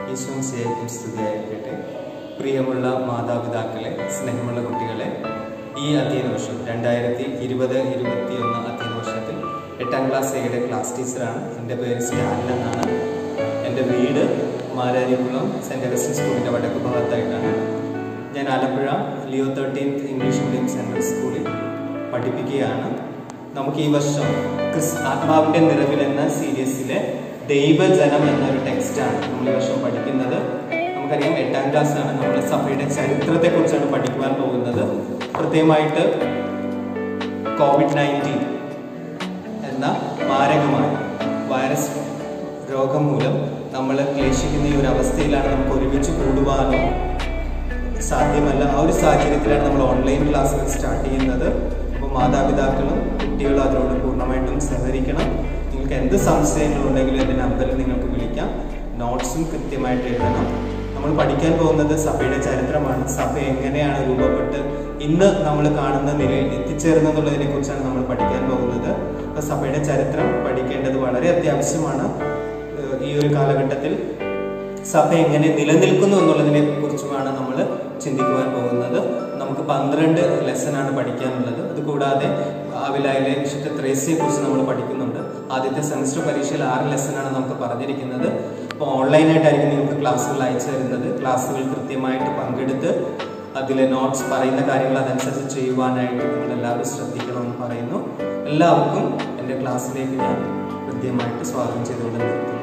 ഈശോമിശിയായിരിക്കും സ്തുതിയായിരിക്കട്ടെ പ്രിയമുള്ള മാതാപിതാക്കളെ സ്നേഹമുള്ള കുട്ടികളെ ഈ അധ്യയന വർഷം രണ്ടായിരത്തി ഇരുപത് ഇരുപത്തിയൊന്ന് അധ്യയന വർഷത്തിൽ എട്ടാം ക്ലാസ് എയുടെ ക്ലാസ് ടീച്ചറാണ് എൻ്റെ പേര് സ്റ്റാലിൻ എന്നാണ് എൻ്റെ വീട് മാരാരിക്കുളം സെൻറ് അഗസ്റ്റിൻ സ്കൂളിൻ്റെ വടക്ക് ഭാഗത്തായിട്ടാണ് ഞാൻ Alappuzha Leo thirteenth English medium central സ്കൂളിൽ പഠിപ്പിക്കുകയാണ് നമുക്ക് ഈ വർഷം ക്രിസ് ആത്മാവിൻ്റെ നിറവിൽ എന്ന സീരീസിലെ ദൈവജനം എന്നൊരു ടെക്സ്റ്റാണ് നമ്മൾ ഈ വർഷം പഠിക്കുന്നത് നമുക്കറിയാം എട്ടാം ക്ലാസ് ആണ് നമ്മൾ സഭയുടെ ചരിത്രത്തെ കുറിച്ചാണ് പഠിക്കുവാൻ പോകുന്നത് പ്രത്യേകമായിട്ട് കോവിഡ് നയൻറ്റീൻ എന്ന മാരകമായ വൈറസ് രോഗം മൂലം നമ്മൾ ക്ലേശിക്കുന്ന ഈ ഒരു അവസ്ഥയിലാണ് നമുക്ക് ഒരുമിച്ച് കൂടുവാനോ സാധ്യമല്ല ആ ഒരു സാഹചര്യത്തിലാണ് നമ്മൾ ഓൺലൈൻ ക്ലാസ്സുകൾ സ്റ്റാർട്ട് ചെയ്യുന്നത് അപ്പോൾ മാതാപിതാക്കളും കുട്ടികളും അതിനോട് പൂർണ്ണമായിട്ടും സഹകരിക്കണം നിങ്ങൾക്ക് എന്ത് സംശയങ്ങളുണ്ടെങ്കിലും എൻ്റെ നമ്പറിൽ നിങ്ങൾക്ക് വിളിക്കാം നോട്ട്സും കൃത്യമായിട്ട് എഴുതണം നമ്മൾ പഠിക്കാൻ പോകുന്നത് സഭയുടെ ചരിത്രമാണ് സഭ എങ്ങനെയാണ് രൂപപ്പെട്ട് ഇന്ന് നമ്മൾ കാണുന്ന നിലയിൽ എത്തിച്ചേർന്നതെന്നുള്ളതിനെ കുറിച്ചാണ് നമ്മൾ പഠിക്കാൻ പോകുന്നത് അപ്പോൾ സഭയുടെ ചരിത്രം പഠിക്കേണ്ടത് വളരെ അത്യാവശ്യമാണ് ഏഹ് ഈ ഒരു കാലഘട്ടത്തിൽ സഭ എങ്ങനെ നിലനിൽക്കുന്നു എന്നുള്ളതിനെ കുറിച്ചുമാണ് നമ്മൾ ചിന്തിക്കുവാൻ പോകുന്നത് നമുക്ക് പന്ത്രണ്ട് ലെസനാണ് പഠിക്കാനുള്ളത് അതുകൂടാതെ ആവിലായിലെ വിശുദ്ധ ത്രേസ്യയെ കുറിച്ച് നമ്മൾ പഠിക്കുന്നുണ്ട് ആദ്യത്തെ സെമസ്റ്റർ പരീക്ഷയിൽ ആറ് ലെസനാണ് നമുക്ക് പറഞ്ഞിരിക്കുന്നത് അപ്പോൾ ഓൺലൈനായിട്ടായിരിക്കും നിങ്ങൾക്ക് ക്ലാസ്സുകൾ അയച്ചു തരുന്നത് ക്ലാസ്സുകൾ കൃത്യമായിട്ട് പങ്കെടുത്ത് അതിലെ നോട്ട്സ് പറയുന്ന കാര്യങ്ങൾ അതനുസരിച്ച് ചെയ്യുവാനായിട്ട് നിങ്ങൾ എല്ലാവരും ശ്രദ്ധിക്കണമെന്ന് പറയുന്നു എല്ലാവർക്കും എൻ്റെ ക്ലാസ്സിലേക്ക് ഞാൻ കൃത്യമായിട്ട് സ്വാഗതം ചെയ്തുകൊണ്ട് നിർത്തുന്നു